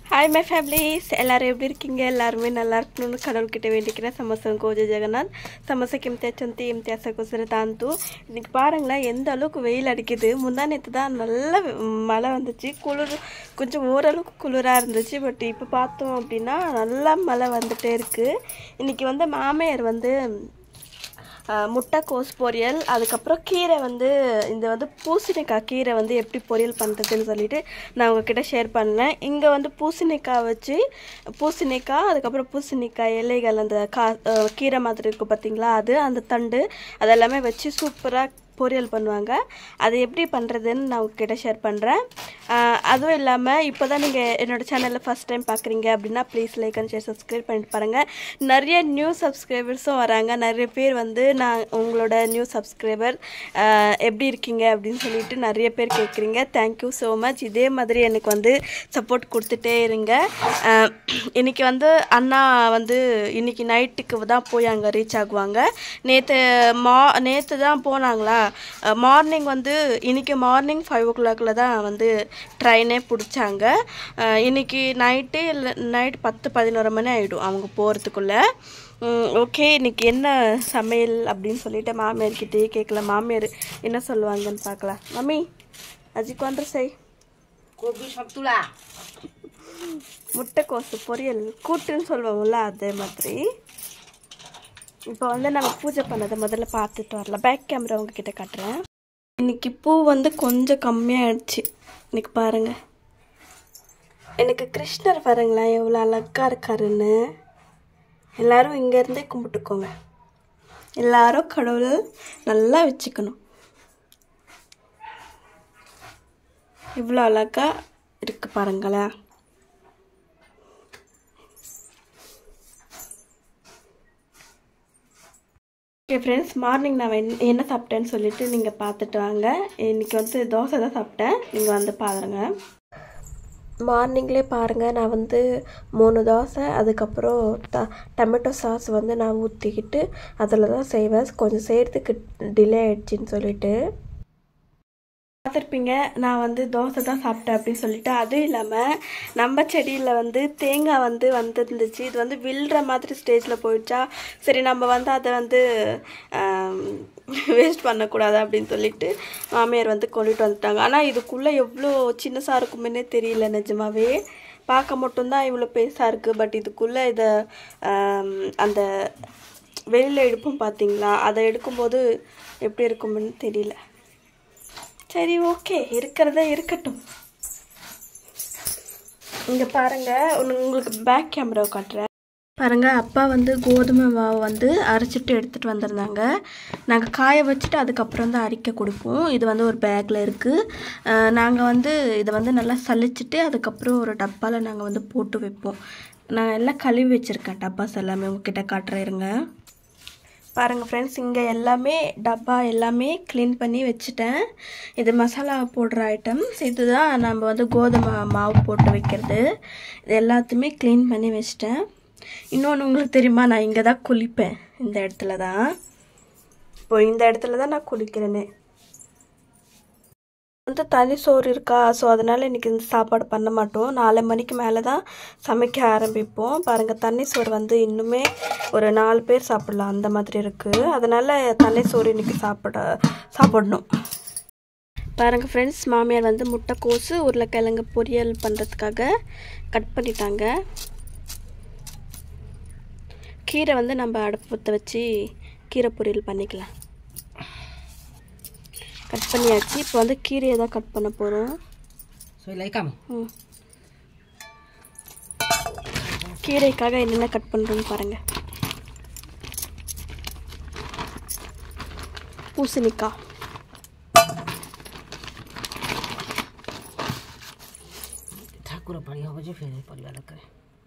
hi my families எல்லாரும் எப்படி இருக்கீங்க எல்லாருமே நல்லா இருக்கணும்னு கடவுள்கிட்ட வேண்டிக்கிறேன் ಸಮಸ್ಯೆ கோஜ ஜெகநாத் ಸಮಸ್ಯೆಗೆ இம்தியாச்சந்தி இம்தியாசக்கோசர தாந்து இன்னைக்கு பாருங்களேன் எந்த அளவுக்கு வெயில் அடிக்குது முந்தா நேற்று தான் நல்ல வெ- மழை வந்துச்சு குளிர் கொஞ்சம் ஓரளவுக்கு குளிராக இருந்துச்சு பட் இப்போ பார்த்தோம் அப்படின்னா நல்லா மழை வந்துட்டே இருக்குது இன்னைக்கு வந்து மாமையார் வந்து ஆஹ் முட்டைக்கோஸ் பொரியல் அதுக்கப்புறம் கீரை வந்து இந்த வந்து பூசணிக்காய் கீரை வந்து எப்படி பொரியல் பண்ணுறதுன்னு சொல்லிட்டு நான் உங்ககிட்ட ஷேர் பண்ணேன் இங்கே வந்து பூசணிக்காய் வச்சு பூசணிக்காய் அதுக்கப்புறம் பூசணிக்காய் இலைகள் அந்த கா ஆஹ் கீரை மாதிரி இருக்கும் பார்த்தீங்களா அது அந்த தண்டு அதெல்லாமே வச்சு சூப்பராக பொரியல் பண்ணுவாங்க அது எப்படி பண்ணுறதுன்னு நான் உங்ககிட்ட ஷேர் பண்ணுறேன் அதுவும் இல்லாமல் இப்போ தான் நீங்கள் என்னோட சேனலில் ஃபஸ்ட் டைம் பார்க்குறீங்க அப்படின்னா please like and share subscribe பண்ணிட்டு பாருங்கள் நிறைய நியூ சப்ஸ்கிரைபர்ஸும் வராங்க நிறைய பேர் வந்து நான் உங்களோட நியூ சப்ஸ்கிரைபர் எப்படி இருக்கீங்க அப்படின்னு சொல்லிட்டு நிறைய பேர் கேட்குறீங்க தேங்க்யூ ஸோ மச் இதே மாதிரி எனக்கு வந்து சப்போர்ட் கொடுத்துட்டே இருங்க அஹ், இன்னைக்கு வந்து அண்ணா வந்து இன்னைக்கு நைட்டுக்கு தான் போய் அங்கே ரீச் ஆகுவாங்க நேற்று மா நேற்று தான் போனாங்களா மார்னிங் வந்து இன்னைக்கு மார்னிங் ஃபைவ் ஓ கிளாக்ல தான் வந்து ட்ரெயினே பிடிச்சாங்க அஹ், இன்னைக்கு நைட்டு இல்லை நைட் பத்து பதினோரு மணி ஆகிடும் அவங்க போகிறதுக்குள்ளே ஓகே இன்னைக்கு என்ன சமையல் அப்படின்னு சொல்லிட்டு மாமியார்கிட்டயே கேட்கல மாமியார் என்ன சொல்லுவாங்கன்னு பார்க்கலாம் மம்மி அஜிக்கு வந்து செய் கோபி சத்துலா முட்டைக்கோசு பொரியல் கூட்டுன்னு சொல்லுவோம்ல அதே மாதிரி இப்போ வந்து நம்ம பூஜை பண்ணதை முதல்ல பார்த்துட்டு வரலாம் பேக் கேமரா உங்ககிட்ட காட்டுறேன் இன்னைக்கு பூ வந்து கொஞ்சம் கம்மியாகிடுச்சு இன்னைக்கு பாருங்க எனக்கு கிருஷ்ணர் பாருங்களேன் எவ்வளோ அழகா இருக்காருன்னு எல்லாரும் இங்கேருந்தே கும்பிட்டுக்கோங்க எல்லாரும் கடவுள் நல்லா வச்சுக்கணும் இவ்வளோ அழகா இருக்கு பாருங்களேன் ஓகே ஃப்ரெண்ட்ஸ் மார்னிங் நான் என்ன- என்ன சாப்பிட்டேன்னு சொல்லிட்டு நீங்கள் பார்த்துட்டு வாங்க இன்னைக்கு வந்து தோசை தான் சாப்பிட்டேன் நீங்கள் வந்து பாருங்க மார்னிங்லேயே பாருங்கள் நான் வந்து மூணு தோசை அதுக்கப்புறம் ட டொமேட்டோ சாஸ் வந்து நான் ஊற்றிக்கிட்டு அதில் தான் செய்வேன் கொஞ்சம் செய்கிறதுக்கு டிலே ஆயிடுச்சின்னு சொல்லிட்டு பார்த்துருப்பீங்க நான் வந்து தோசை தான் சாப்பிட்டேன் அப்படின்னு சொல்லிட்டு அதுவும் இல்லாமல் நம்ம செடியில் வந்து தேங்காய் வந்து வந்துருந்துச்சு இது வந்து வில்ற மாதிரி ஸ்டேஜில் போயிடுச்சா சரி நம்ம வந்து அதை வந்து வேஸ்ட் பண்ணக்கூடாது அப்படின்னு சொல்லிட்டு மாமியார் வந்து கொண்டுட்டு வந்துட்டாங்க ஆனால் இதுக்குள்ளே எவ்வளோ சின்னசாக இருக்குமென்னே தெரியல நிஜமாவே பார்க்க மட்டும்தான் இவ்வளோ பெருசாக இருக்குது பட் இதுக்குள்ளே இதை ஆம், அந்த வெளியில் எடுப்போம் பார்த்தீங்களா அதை எடுக்கும்போது எப்படி இருக்கும்னு தெரியல சரி ஓகே இருக்கிறதே இருக்கட்டும் இங்கே பாருங்க உனக்கு- உங்களுக்கு பேக் கேமரா காட்டுறேன் பாருங்க அப்பா வந்து கோதுமை மாவு வந்து அரைச்சிட்டு எடுத்துகிட்டு வந்திருந்தாங்க நாங்கள் காய வச்சுட்டு அதுக்கப்புறம் தான் அரைக்க கொடுப்போம் இது வந்து ஒரு பேக்கில் இருக்குது நாங்கள் வந்து இதை வந்து நல்லா சலிச்சிட்டு அதுக்கப்புறம் ஒரு டப்பாவில் நாங்கள் வந்து போட்டு வைப்போம் நான் எல்லாம் கழுவி வச்சுருக்கேன் டப்பாஸ் எல்லாமே உங்ககிட்ட காட்டுறேன் இருங்க பாருங்கள் ஃப்ரெண்ட்ஸ் இங்கே எல்லாமே டப்பா எல்லாமே க்ளீன் பண்ணி வச்சுட்டேன் இது மசாலா போடுற ஐட்டம்ஸ் இதுதான் நம்ம வந்து கோதுமை மாவு போட்டு வைக்கிறது இது எல்லாத்தையுமே க்ளீன் பண்ணி வச்சிட்டேன் இன்னொன்று உங்களுக்கு தெரியுமா நான் இங்கே தான் குளிப்பேன் இந்த இடத்துல தான் இப்போ இந்த இடத்துல தான் நான் குளிக்கிறேனே வந்து தனி சோறு இருக்கா ஸோ அதனால் இன்றைக்கி இந்த சாப்பாடு பண்ண மாட்டோம் நாலு மணிக்கு மேலே தான் சமைக்க ஆரம்பிப்போம் பாருங்கள் தண்ணி சோறு வந்து இன்னுமே ஒரு நாலு பேர் சாப்பிடலாம் அந்த மாதிரி இருக்குது அதனால் தண்ணி சோறு இன்றைக்கி சாப்பிட சாப்பிடணும் பாருங்கள் ஃப்ரெண்ட்ஸ் மாமியார் வந்து முட்டைக்கோசு உருளைக்கிழங்கு பொரியல் பண்ணுறதுக்காக கட் பண்ணிட்டாங்க கீரை வந்து நம்ம அடுப்பத்தை வச்சு கீரை பொரியல் பண்ணிக்கலாம் கட் பண்ணியாச்சு இப்போ வந்து கீரையை தான் கட் பண்ண போகிறோம் soy kamu ம் கீரைக்காக என்னென்ன கட் பண்ணுறோன்னு பாருங்கள் பூசணிக்காய் ଠାକୁର ପାଣି ହବ ଯେ ଫେରେ ପରିବା ଦରକାର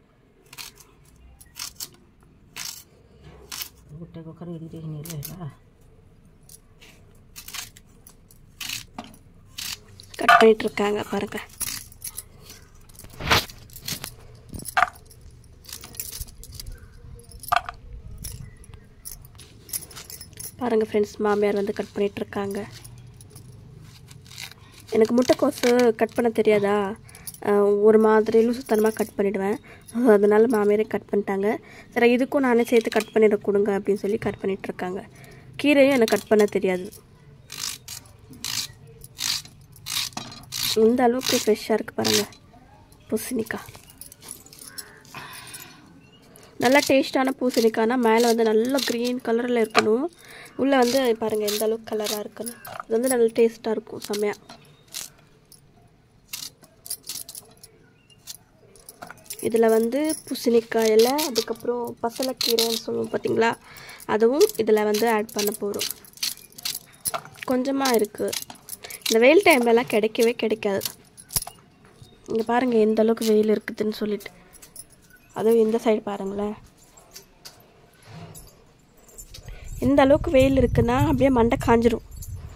ଗୋଟେ କଖାରୁ ଏଡ଼ିଟେ ନେଲେ ହେଲା கட் பண்ணிட்டு இருக்காங்க பாருங்க பாருங்க ஃப்ரெண்ட்ஸ் மாமியார் வந்து கட் பண்ணிட்டு இருக்காங்க எனக்கு முட்டைக்கோசு கட் பண்ண தெரியாதா அஹ், ஒரு மாதிரி லூசுத்தனமாக கட் பண்ணிவிடுவேன் அதனால மாமியாரே கட் பண்ணிட்டாங்க சரி இதுக்கும் நானே சேர்த்து கட் பண்ணிட கொடுங்க அப்படின்னு சொல்லி கட் பண்ணிட்டு இருக்காங்க கீரையும் எனக்கு கட் பண்ண தெரியாது இந்த அளவுக்கு ஃப்ரெஷ்ஷாக இருக்குது பாருங்கள் பூசணிக்காய் நல்லா டேஸ்டான பூசணிக்காய்னா மேலே வந்து நல்ல க்ரீன் கலரில் இருக்கணும் உள்ளே வந்து பாருங்கள் எந்த அளவுக்கு கலராக இருக்குன்னு இது வந்து நல்ல டேஸ்ட்டாக இருக்கும் செம்மையாக இதில் வந்து பூசணிக்காய் இலை அதுக்கப்புறம் பசலைக்கீரைன்னு சொல்லுவோம் பார்த்தீங்களா அதுவும் இதில் வந்து ஆட் பண்ண போகிறோம் கொஞ்சமாக இருக்குது இந்த வெயில் டைம்லலாம் கிடைக்கவே கிடைக்காது இங்கே பாருங்கள் எந்த அளவுக்கு வெயில் இருக்குதுன்னு சொல்லிட்டு அதுவும் இந்த சைடு பாருங்களேன் இந்த அளவுக்கு வெயில் இருக்குன்னா அப்படியே மண்டை காஞ்சிரும்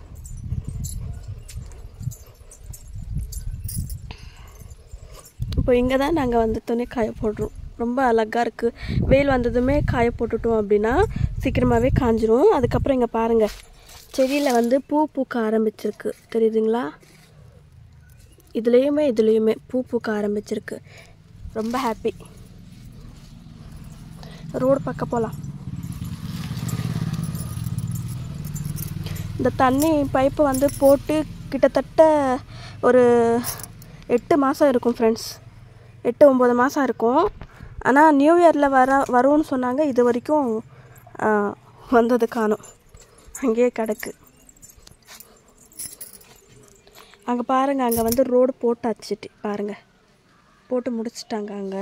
இப்போ இங்கே தான் நாங்கள் வந்து துணி காய போடுறோம் ரொம்ப அழகாக இருக்குது வெயில் வந்ததுமே காய போட்டுட்டோம் அப்படின்னா சீக்கிரமாகவே காஞ்சிரும் அதுக்கப்புறம் இங்கே பாருங்கள் செடியில் வந்து பூ பூக்க ஆரம்பிச்சிருக்கு தெரியுதுங்களா இதுலேயுமே இதுலேயுமே பூ பூக்க ஆரம்பிச்சிருக்கு ரொம்ப ஹாப்பி ரோடு பக்கம் போகலாம் இந்த தண்ணி பைப்பு வந்து போட்டு கிட்டத்தட்ட ஒரு எட்டு மாதம் இருக்கும் ஃப்ரெண்ட்ஸ் எட்டு ஒம்பது மாதம் இருக்கும் ஆனால் நியூ இயரில் வர வரும்னு சொன்னாங்க இது வரைக்கும் ஆ, வந்தது காணும் அங்கேயே கிடக்கு அங்கே பாருங்கள் அங்கே வந்து ரோடு போட்டாச்சுட்டு பாருங்கள் போட்டு முடிச்சிட்டாங்க அங்கே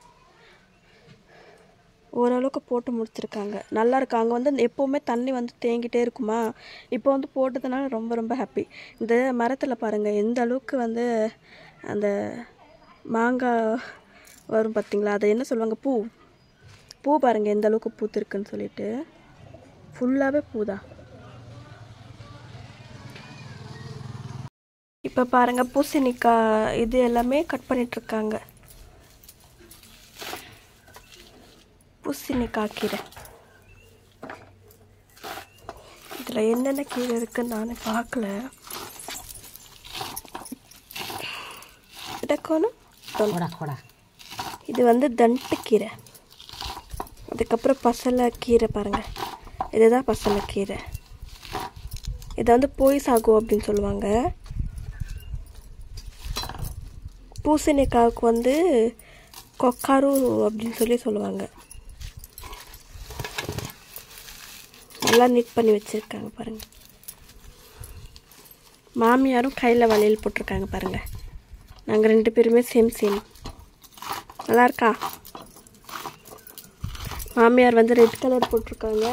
ஓரளவுக்கு போட்டு முடிச்சிருக்காங்க நல்லா இருக்கு அங்கே வந்து எப்போவுமே தண்ணி வந்து தேங்கிட்டே இருக்குமா இப்போ வந்து போட்டதுனால ரொம்ப ரொம்ப ஹாப்பி இந்த மரத்தில் பாருங்கள் எந்த அளவுக்கு வந்து அந்த மாங்காய் வரும் பார்த்தீங்களா அதை என்ன சொல்லுவாங்க பூ பூ பாருங்கள் எந்த அளவுக்கு பூத்திருக்குன்னு சொல்லிட்டு ஃபுல்லாகவே பூ தான் இப்போ பாருங்கள் பூசணிக்காய் இது எல்லாமே கட் பண்ணிகிட்ருக்காங்க பூசணிக்காய் கீரை இதில் என்னென்ன கீரை இருக்குன்னு நான் பார்க்கல இடக்கோணும் கொடா கொடா இது வந்து தண்டு கீரை அதுக்கப்புறம் பசலை கீரை பாருங்கள் இதுதான் பசலை கீரை இதை வந்து போய் சாகு அப்படின்னு சொல்லுவாங்க பூசணிக்காவுக்கு வந்து கொக்காரு அப்படின்னு சொல்லி சொல்லுவாங்க நல்லா நீட் பண்ணி வச்சுருக்காங்க பாருங்கள் மாமியாரும் கையில் வளையல் போட்டிருக்காங்க பாருங்கள் நாங்கள் ரெண்டு பேருமே சேம் சேம் நல்லா இருக்கா மாமியார் வந்து ரெட் கலர் போட்டிருக்காங்க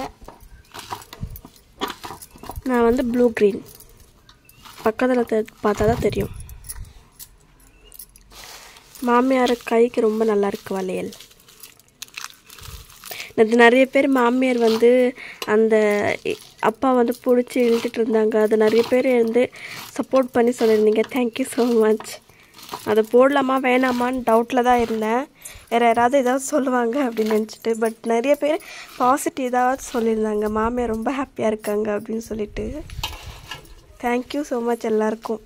நான் வந்து ப்ளூ க்ரீன் பக்கத்தில் தெ பார்த்தா தான் தெரியும் மாமியார் கைக்கு ரொம்ப நல்லா இருக்கு வளையல் அது நிறைய பேர் மாமியார் வந்து அந்த இ- அப்பா வந்து பிடிச்சி இழுத்துட்டு இருந்தாங்க அது நிறைய பேர் வந்து சப்போர்ட் பண்ணி சொல்லியிருந்தீங்க தேங்க்யூ ஸோ மச் அதை போடலாமா வேணாமான்னு டவுட்டில் தான் இருந்தேன் வேறு யாராவது ஏதாவது சொல்லுவாங்க அப்படின்னு நினச்சிட்டு பட் நிறைய பேர் பாசிட்டிவாக சொல்லியிருந்தாங்க மாமியார் ரொம்ப ஹாப்பியாக இருக்காங்க அப்படின்னு சொல்லிட்டு தேங்க்யூ ஸோ மச் எல்லாருக்கும்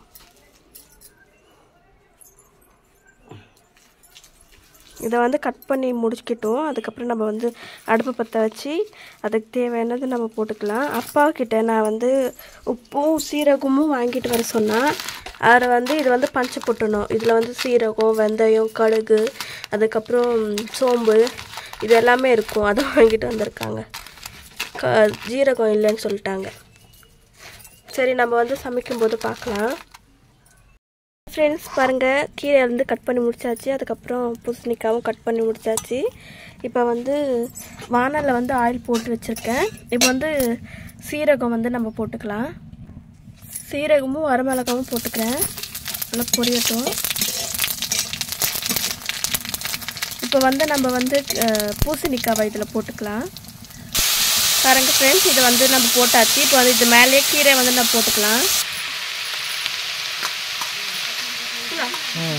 இதை வந்து கட் பண்ணி முடிச்சுக்கிட்டோம் அதுக்கப்புறம் நம்ம வந்து அடுப்பு பற்ற வச்சு அதுக்கு தேவையானது நம்ம போட்டுக்கலாம் அப்பா கிட்ட நான் வந்து உப்பும் சீரகமும் வாங்கிட்டு வர சொன்னால் அதில் வந்து இது வந்து பஞ்சு போட்டணும் இதில் வந்து சீரகம் வெந்தயம் கடுகு அதுக்கப்புறம் சோம்பு இது எல்லாமே இருக்கும் அதை வாங்கிட்டு வந்திருக்காங்க க ஜீரகம் இல்லைன்னு சொல்லிட்டாங்க சரி நம்ம வந்து சமைக்கும்போது பார்க்கலாம் ஃப்ரெண்ட்ஸ் பாருங்கள் கீரை வந்து கட் பண்ணி முடிச்சாச்சு அதுக்கப்புறம் பூசணிக்காவும் கட் பண்ணி முடிச்சாச்சு இப்போ வந்து வானலில் வந்து ஆயில் போட்டு வச்சுருக்கேன் இப்போ வந்து சீரகம் வந்து நம்ம போட்டுக்கலாம் சீரகமும் வரமிளகாவும் போட்டுக்கிறேன் நல்லா பொரியட்டும் இப்போ வந்து நம்ம வந்து அஹ், பூசணிக்காவை இதில் போட்டுக்கலாம் பாருங்க ஃப்ரெண்ட்ஸ் இதை வந்து நம்ம போட்டாச்சு இப்போ வந்து இது மேலேயே கீரை வந்து நம்ம போட்டுக்கலாம் ம்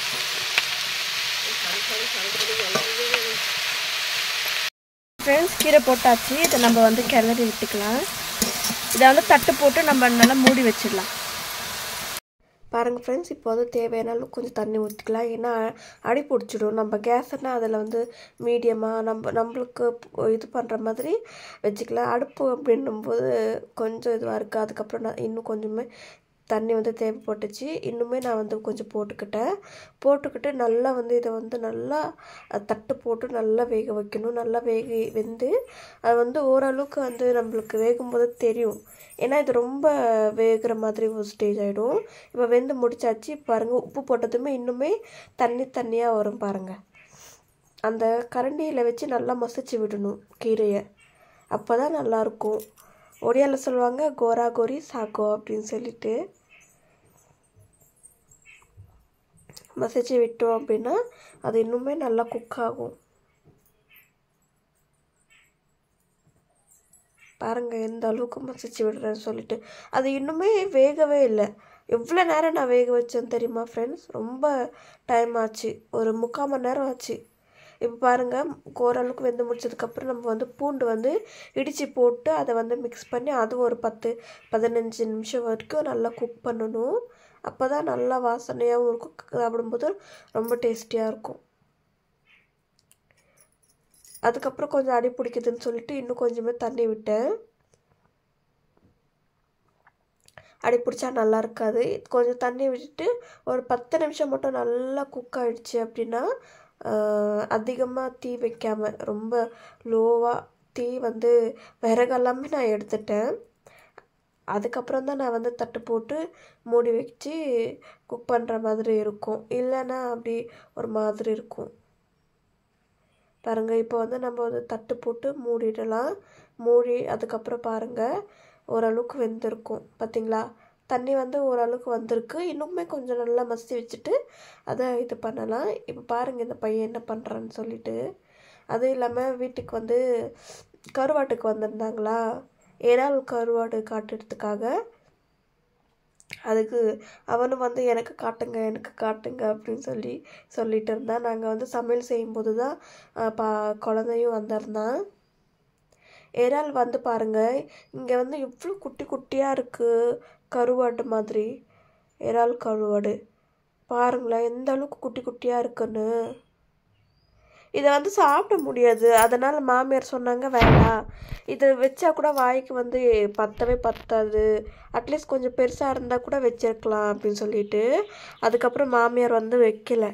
ஃப்ரெண்ட்ஸ் கீரை கீரை போட்டாச்சு இதை நம்ம வந்து கிளறி விட்டுக்கலாம் இதை வந்து தட்டு போட்டு நம்ம நல்லா மூடி வச்சிடலாம் பாருங்கள் ஃப்ரெண்ட்ஸ் இப்போ வந்து தேவையான அளவு கொஞ்சம் தண்ணி ஊற்றிக்கலாம் ஏன்னா அடி பிடிச்சிடும் நம்ம கேஸ்னா அதில் வந்து மீடியமாக நம்ம நம்மளுக்கு இது பண்ணுற மாதிரி வச்சுக்கலாம் அடுப்பு அப்படின்னும்போது கொஞ்சம் இதுவாக இருக்குது அதுக்கப்புறம் நான் இன்னும் கொஞ்சமே தண்ணி வந்து தேவைப்பட்டுச்சு இன்னுமே நான் வந்து கொஞ்சம் போட்டுக்கிட்டேன் போட்டுக்கிட்டு நல்லா வந்து இதை வந்து நல்லா அஹ், தட்டு போட்டு நல்லா வேக வைக்கணும் நல்லா வேகி வெந்து அது வந்து ஓரளவுக்கு வந்து நம்மளுக்கு வேகும்போது தெரியும் ஏன்னா இது ரொம்ப வேகிற மாதிரி ஒரு ஸ்டேஜ் ஆகிடும் இப்போ வெந்து முடிச்சாச்சு பாருங்கள் உப்பு போட்டதுமே இன்னுமே தண்ணி தண்ணியாக வரும் பாருங்கள் அந்த கரண்டியில் வச்சு நல்லா மசிச்சு விடணும் கீரையை அப்போ தான் நல்லாயிருக்கும் ஒடியாவில் சொல்லுவாங்க கோரா கோரி சாக்கோ அப்படின்னு சொல்லிட்டு மசிச்சு விட்டோம் அப்படின்னா அது இன்னுமே நல்லா குக் ஆகும் பாருங்க எந்த அளவுக்கு மசிச்சு விடுறேன்னு சொல்லிட்டு அது இன்னுமே வேகவே இல்லை எவ்வளோ நேரம் நான் வேக வச்சேன்னு தெரியுமா ஃப்ரெண்ட்ஸ் ரொம்ப டைம் ஆச்சு ஒரு முக்கால் மணி நேரம் ஆச்சு இப்போ பாருங்கள் ஓரளவுக்கு வெந்து முடிச்சதுக்கப்புறம் நம்ம வந்து பூண்டு வந்து இடித்து போட்டு அதை வந்து மிக்ஸ் பண்ணி அது ஒரு பத்து பதினஞ்சு நிமிஷம் வரைக்கும் நல்லா குக் பண்ணணும் அப்போ தான் நல்லா வாசனையாகவும் இருக்கும் சாப்பிடும்போது ரொம்ப டேஸ்டியாக இருக்கும் அதுக்கப்புறம் கொஞ்சம் அடி பிடிக்குதுன்னு சொல்லிட்டு இன்னும் கொஞ்சமே தண்ணி விட்டேன் அடி பிடிச்சா நல்லா இருக்காது கொஞ்சம் தண்ணி விட்டுட்டு ஒரு பத்து நிமிஷம் மட்டும் நல்லா குக் ஆயிடுச்சு அப்படின்னா அதிகமாக தீ வைக்காமல் ரொம்ப லோவாக தீ வந்து விறகெல்லாமே நான் எடுத்துட்டேன் அதுக்கப்புறம் தான் நான் வந்து தட்டு போட்டு மூடி வச்சு குக் பண்ணுற மாதிரி இருக்கும் இல்லைன்னா அப்படி ஒரு மாதிரி இருக்கும் பாருங்கள் இப்போ வந்து நம்ம வந்து தட்டு போட்டு மூடிடலாம் மூடி அதுக்கப்புறம் பாருங்கள் ஓரளவுக்கு வெந்திருக்கும் பார்த்தீங்களா தண்ணி வந்து ஓரளவுக்கு வந்திருக்கு இன்னுமே கொஞ்சம் நல்லா மசி வச்சுட்டு அதை இது பண்ணலாம் இப்போ பாருங்கள் இந்த பையன் என்ன பண்ணுறான்னு சொல்லிட்டு அதுவும் இல்லாமல் வீட்டுக்கு வந்து கருவாட்டுக்கு வந்திருந்தாங்களா இறால் கருவாடு காட்டுறதுக்காக அதுக்கு அவனும் வந்து எனக்கு காட்டுங்க எனக்கு காட்டுங்க அப்படின்னு சொல்லி சொல்லிட்டு இருந்தான் நாங்கள் வந்து சமையல் செய்யும்போது தான் அஹ், பா குழந்தையும் வந்திருந்தான் இறால் வந்து பாருங்க இங்கே வந்து இவ்வளோ குட்டி குட்டியாக இருக்குது கருவாடு மாதிரி இறால் கருவாடு பாருங்களேன் எந்த அளவுக்கு குட்டி குட்டியாக இருக்குன்னு இதை வந்து சாப்பிட முடியாது அதனால் மாமியார் சொன்னாங்க வேண்டாம் இது வச்சா கூட வாய்க்கு வந்து பத்தவே பத்தாது அட்லீஸ்ட் கொஞ்சம் பெருசாக இருந்தால் கூட வச்சிருக்கலாம் அப்படின்னு சொல்லிட்டு அதுக்கப்புறம் மாமியார் வந்து வைக்கல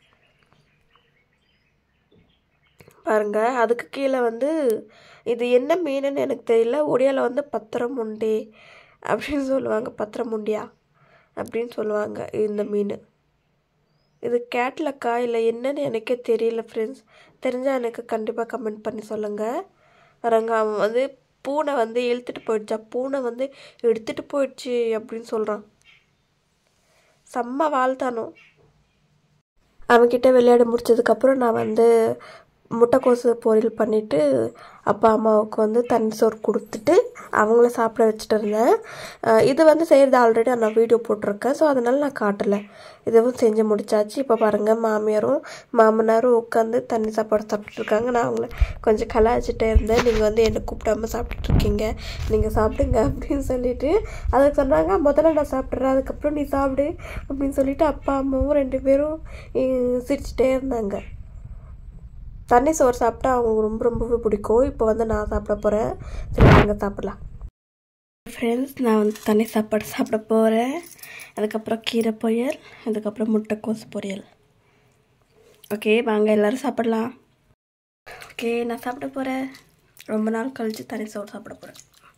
பாருங்க அதுக்கு கீழே வந்து இது என்ன மீனுன்னு எனக்கு தெரியல ஒடியால வந்து பத்திரம் உண்டே அப்படின்னு சொல்லுவாங்க பத்திரம் உண்டியா அப்படின்னு சொல்லுவாங்க இந்த மீன் இது கேட்லக்கா இல்லை என்னன்னு எனக்கே தெரியல ஃப்ரெண்ட்ஸ் தெரிஞ்சால் எனக்கு கண்டிப்பாக கமெண்ட் பண்ணி சொல்லுங்கள் வரங்க அவன் வந்து பூனை வந்து இழுத்துட்டு போயிடுச்சா பூனை வந்து எடுத்துட்டு போயிடுச்சு அப்படின்னு சொல்கிறான் செம்ம வாழ்த்தானோ அவன்கிட்ட விளையாட முடிச்சதுக்கப்புறம் நான் வந்து முட்டைக்கோசு பொரியல் பண்ணிவிட்டு அப்பா அம்மாவுக்கு வந்து தண்ணி சோறு கொடுத்துட்டு அவங்கள சாப்பிட வச்சுட்டு இருந்தேன் அஹ் இது வந்து செய்கிறது ஆல்ரெடி நான் வீடியோ போட்டிருக்கேன் ஸோ அதனால் நான் காட்டலை இதுவும் செஞ்சு முடிச்சாச்சு இப்போ பாருங்கள் மாமியாரும் மாமனாரும் உட்காந்து தண்ணி சாப்பாடு சாப்பிட்டுட்டு இருக்காங்க நான் அவங்கள கொஞ்சம் கலாய்ச்சிட்டே இருந்தேன் நீங்கள் வந்து என்னை கூப்பிடாம சாப்பிட்டுட்டு இருக்கீங்க நீங்கள் சாப்பிடுங்க அப்படின்னு சொல்லிட்டு அதுக்கு சொன்னாங்க முதல்ல நான் சாப்பிட்றேன் அதுக்கப்புறம் நீ சாப்பிடு அப்படின்னு சொல்லிட்டு அப்பா அம்மாவும் ரெண்டு பேரும் இ- சிரிச்சிட்டே இருந்தாங்க தண்ணி சோறு சாப்பிட்டா அவங்களுக்கு ரொம்ப ரொம்பவே பிடிக்கும் இப்போ வந்து நான் சாப்பிட போகிறேன் சரி வாங்க சாப்பிடலாம் ஃப்ரெண்ட்ஸ் நான் வந்து தண்ணி சாப்பாடு சாப்பிட போகிறேன் அதுக்கப்புறம் கீரை பொரியல் அதுக்கப்புறம் முட்டைக்கோஸ் பொரியல் ஓகே வாங்க எல்லோரும் சாப்பிடலாம் ஓகே நான் சாப்பிட போகிறேன் ரொம்ப நாள் கழித்து தண்ணி சோறு சாப்பிட போகிறேன்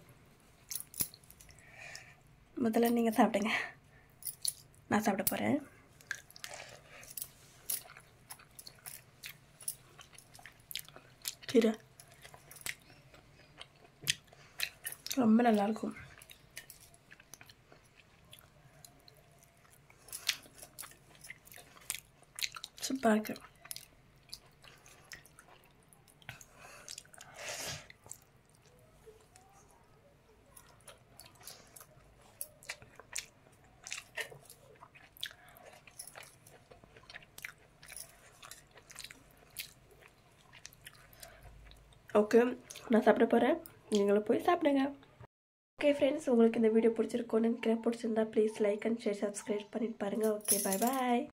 முதல்ல நீங்கள் சாப்பிடுங்க நான் சாப்பிட போகிறேன் கீரை ரொம்ப நல்லாயிருக்கும் சூப்பராக இருக்கு ஓகே நான் சாப்பிட போகிறேன் நீங்களும் போய் சாப்பிடுங்க ஓகே ஃப்ரெண்ட்ஸ் உங்களுக்கு இந்த வீடியோ பிடிச்சிருக்கோன்னு நினைக்கிறேன் பிடிச்சிருந்தா please like and share subscribe பண்ணிட்டு பாருங்கள் ஓகே பாய் பாய்